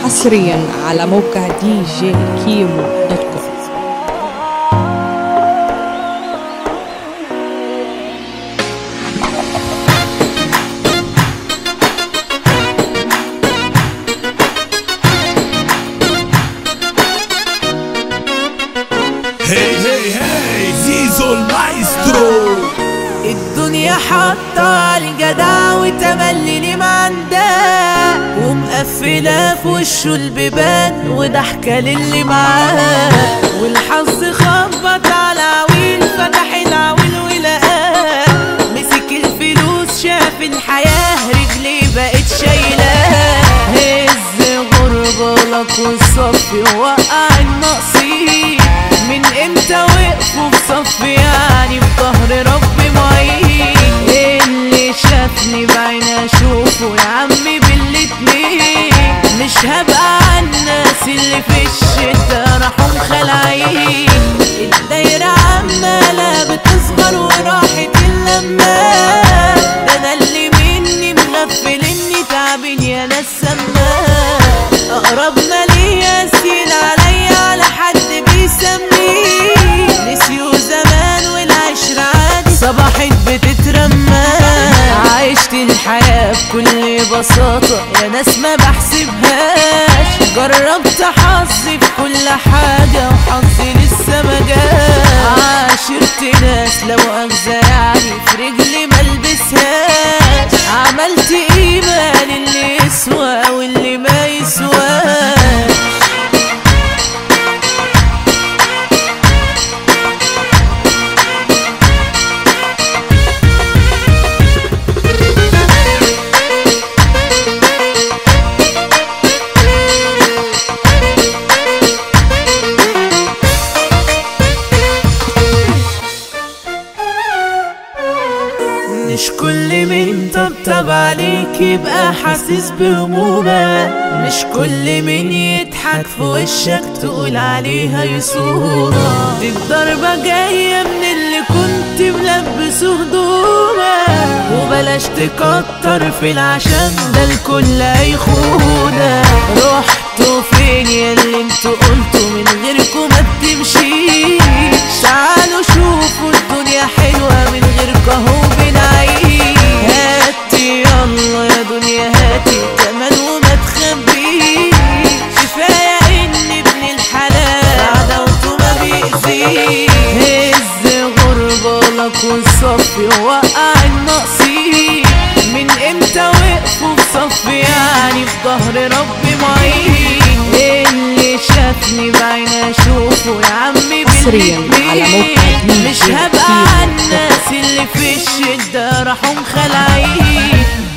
حصريا على موقع دي جي كيمو دوت كوم هي هي هي زيزو المايسترو الدنيا حاطة الجدع وتملي لمعندها ومقفلة في وشه البيبان وضحكة للي معاه والحظ خبط على عويل فتح العويل ولقاه مسك الفلوس شاف الحياة رجلي بقت شايلاه هز غربالك والصف وقع النقصين من امتى وقفوا في صف يعني في ظهر ربي معين اللي شافني بعين اشوفه يا عمي بالاتنين مش هبقى على الناس اللي في الشتا راحوا مخلعين الدايرة عمالة بتصغر وراحت اللمات ده انا اللي مني مغفل اني تعبين يا ناس سماء اقرب ما ليا يسيل عليا على حد بيسميه نسيوا زمان والعشرة عادي صباحت بتترمى عشت الحياة بكل بساطة يا ناس ما بحسبهاش جربت حظي في كل حاجة وحظي لسه ما جاش عاشرت ناس لو أخزى يعني في رجلي ملبسهاش عملت إيمان اللي يسوى واللي ما يسواش مش كل من طبطب عليك يبقى حاسس بهمومك مش كل من يضحك في وشك تقول عليها يسورة دي الضربة جاية من اللي كنت ملبسه هدومك وبلاش تكتر في العشان ده الكل هيخونك رحتوا فين يا اللي انتوا قلتوا من غيركم ما بتمشيش تعالوا شوفوا الدنيا حلوة من غيركم اهو بنعيش هاتي يلا يا دنيا هاتي كمان وما تخبيش كفاية ان ابن الحلال عداوته ما بيأذيش هز غربالك والصف وقع النقصين من امتى وقفوا في صف يعني في ظهر ربي معين اللي شافني بعين اشوفه يا عمي حصرياً على موقع بالاتنين. دي مش جي هبقى كيمو على الناس اللي في الشدة راحوا مخلعين